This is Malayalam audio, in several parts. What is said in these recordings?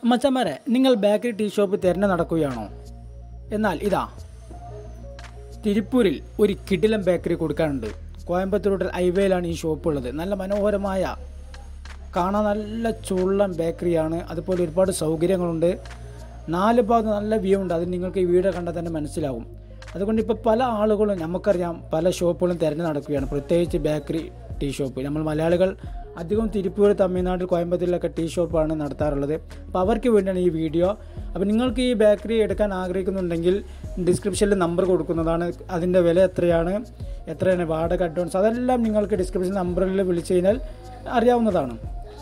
മച്ചന്മാരെ നിങ്ങൾ ബേക്കറി ടീ ഷോപ്പ് തിരഞ്ഞു നടക്കുകയാണോ എന്നാൽ ഇതാ തിരുപ്പൂരിൽ ഒരു കിടിലം ബേക്കറി കൊടുക്കാനുണ്ട് കോയമ്പത്തൂർ ഹൈവേയിലാണ് ഈ ഷോപ്പ് ഉള്ളത് നല്ല മനോഹരമായ കാണാൻ നല്ല ചുള്ളം ബേക്കറിയാണ് അതുപോലെ ഒരുപാട് സൗകര്യങ്ങളുണ്ട് നാല് ഭാഗത്ത് നല്ല വ്യൂ ഉണ്ട് അത് നിങ്ങൾക്ക് ഈ വീഡിയോ കണ്ടാൽ തന്നെ മനസ്സിലാവും അതുകൊണ്ട് ഇപ്പോൾ പല ആളുകളും നമുക്കറിയാം പല ഷോപ്പുകളും തിരഞ്ഞു നടക്കുകയാണ് പ്രത്യേകിച്ച് ബേക്കറി ടീ ഷോപ്പ് നമ്മൾ മലയാളികൾ അധികം തിരുപ്പൂർ തമിഴ്നാട് കോയമ്പത്തൂരിലൊക്കെ ടീ ഷോപ്പാണ് നടത്താറുള്ളത് അപ്പോൾ അവർക്ക് വേണ്ടിയാണ് ഈ വീഡിയോ അപ്പോൾ നിങ്ങൾക്ക് ഈ ബേക്കറി എടുക്കാൻ ആഗ്രഹിക്കുന്നുണ്ടെങ്കിൽ ഡിസ്ക്രിപ്ഷനിൽ നമ്പർ കൊടുക്കുന്നതാണ് അതിൻ്റെ വില എത്രയാണ് എത്രയാണ് വാടക അഡ്വാൻസ് അതെല്ലാം നിങ്ങൾക്ക് ഡിസ്ക്രിപ്ഷൻ നമ്പറിൽ വിളിച്ചു കഴിഞ്ഞാൽ അറിയാവുന്നതാണ്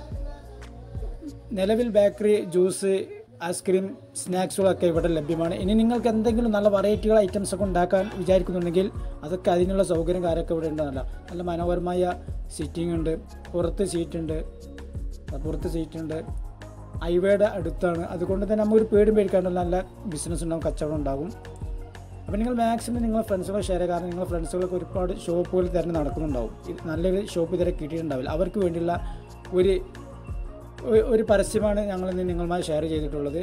നിലവിൽ ബേക്കറി ജ്യൂസ് ഐസ്ക്രീം സ്നാക്സുകളൊക്കെ ഇവിടെ ലഭ്യമാണ് ഇനി നിങ്ങൾക്ക് എന്തെങ്കിലും നല്ല വെറൈറ്റികൾ ഐറ്റംസ് ഒക്കെ ഉണ്ടാക്കാൻ വിചാരിക്കുന്നുണ്ടെങ്കിൽ അതൊക്കെ അതിനുള്ള സൗകര്യം കാര്യമൊക്കെ ഇവിടെ ഉണ്ട് നല്ല നല്ല മനോഹരമായ സീറ്റിംഗ് ഉണ്ട് പുറത്ത് സീറ്റ് ഉണ്ട് പുറത്ത് സീറ്റ് ഉണ്ട് ഹൈവേയുടെ അടുത്താണ് അതുകൊണ്ട് തന്നെ നമുക്ക് ഒരു പേടിയും പേടിക്കാണ്ട് നല്ല ബിസിനസ് ഉണ്ടാകും കച്ചവടം ഉണ്ടാകും അപ്പോൾ നിങ്ങൾ മാക്സിമം നിങ്ങളെ ഫ്രണ്ട്സുകളെ ഷെയർ ചെയ്യുക കാരണം നിങ്ങളുടെ ഫ്രണ്ട്സുകളൊക്കെ ഒരുപാട് ഷോപ്പുകൾ തിരഞ്ഞ് നടക്കുന്നുണ്ടാവും ഇത് നല്ലൊരു ഷോപ്പ് ഇതുവരെ കിട്ടിയിട്ടുണ്ടാവില്ല അവർക്ക് വേണ്ടിയുള്ള ഒരു ഒ- ഒരു പരസ്യമാണ് ഞങ്ങൾ ഇന്ന് നിങ്ങളുമായി ഷെയർ ചെയ്തിട്ടുള്ളത്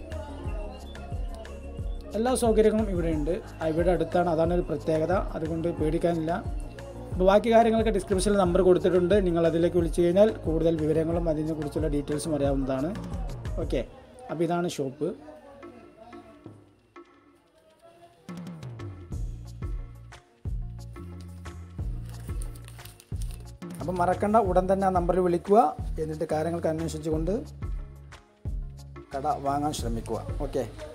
എല്ലാ സൗകര്യങ്ങളും ഇവിടെയുണ്ട് ഇവിടെ അടുത്താണ് അതാണ് ഒരു പ്രത്യേകത അതുകൊണ്ട് പേടിക്കാനില്ല അപ്പോൾ ബാക്കി കാര്യങ്ങളൊക്കെ ഡിസ്ക്രിപ്ഷനിൽ നമ്പർ കൊടുത്തിട്ടുണ്ട് നിങ്ങൾ അതിലേക്ക് വിളിച്ചു കഴിഞ്ഞാൽ കൂടുതൽ വിവരങ്ങളും അതിനെക്കുറിച്ചുള്ള ഡീറ്റെയിൽസും അറിയാവുന്നതാണ് ഓക്കെ അപ്പോൾ ഇതാണ് ഷോപ്പ് അപ്പം മറക്കണ്ട ഉടൻ തന്നെ ആ നമ്പറിൽ വിളിക്കുക എന്നിട്ട് കാര്യങ്ങൾക്ക് അന്വേഷിച്ചുകൊണ്ട് കട വാങ്ങാൻ ശ്രമിക്കുക ഓക്കെ